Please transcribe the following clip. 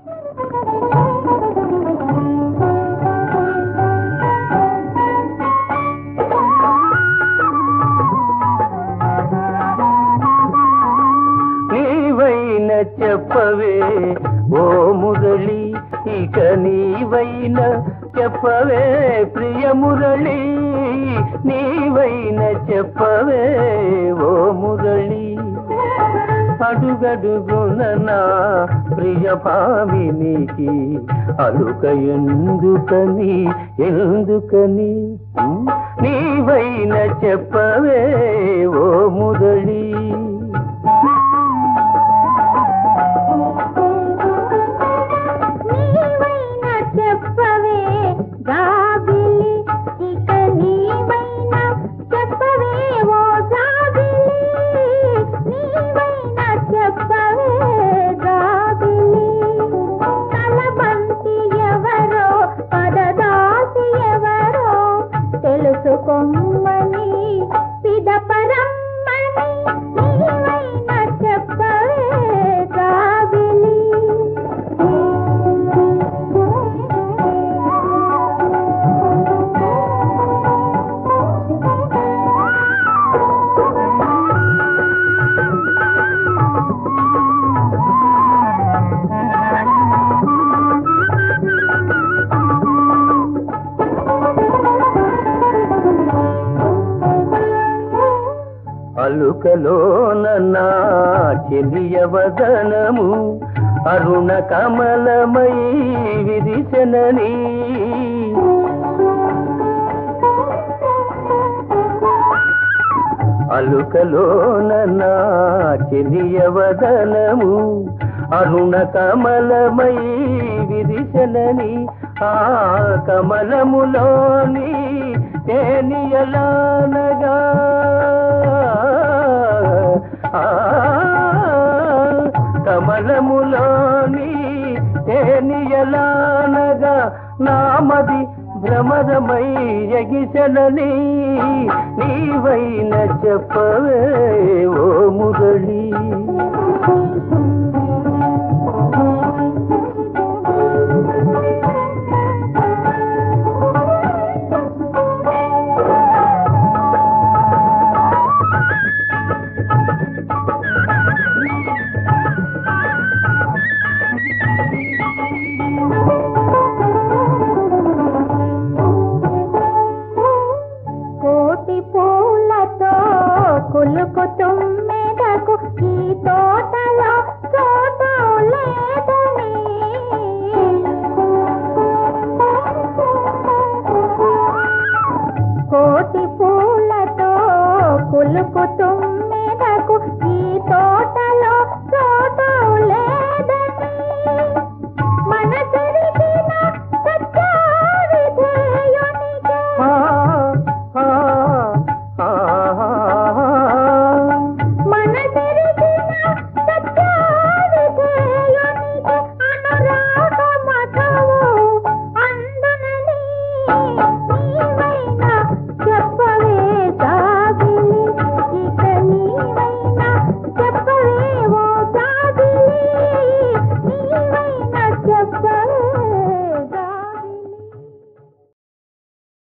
నీవైన చెప్పవే ఓ మురళి ఇక నీవైన చెప్పవే ప్రియ మురళి నీవైన చెప్పవే ఓ మురళి అడుగడుగున నా ప్రియ భామినికి అలుక ఎందుకని ఎందుకని ఉమ్, నీవైన చెప్పవే ఓ మురళి నీవైనా చెప్పవే జాబిలి ఇక నీవైనా చెప్పవే ఓ జాబిలి నీవైనా చెప్పవే జాబిలి తలబంతి ఎవరో పదదాసి ఎవరో తెలుసుకోమని పిదపరమ్మని నీవైనా చెప్పవే జాబిలి అలుకలోన నా చెలియవదనము అరుణ కమలమై విరిసెనని అలుకలోన నా చెలియవదనము అరుణ కమలమై విరిసెనని ఆ కమలములోని తేనియలానగా ఆ కమలములోని తేనియలానగా నామది భ్రమరమై ఎగిసెనని నీవైన చెప్పవే ఓ మురళి కోటి పూలతో కులుకు తుమ్మెదకు ఈ తోటలో చోటు లేదని కోటి పూలతో కులుకు తుమ్మెదకు ఈ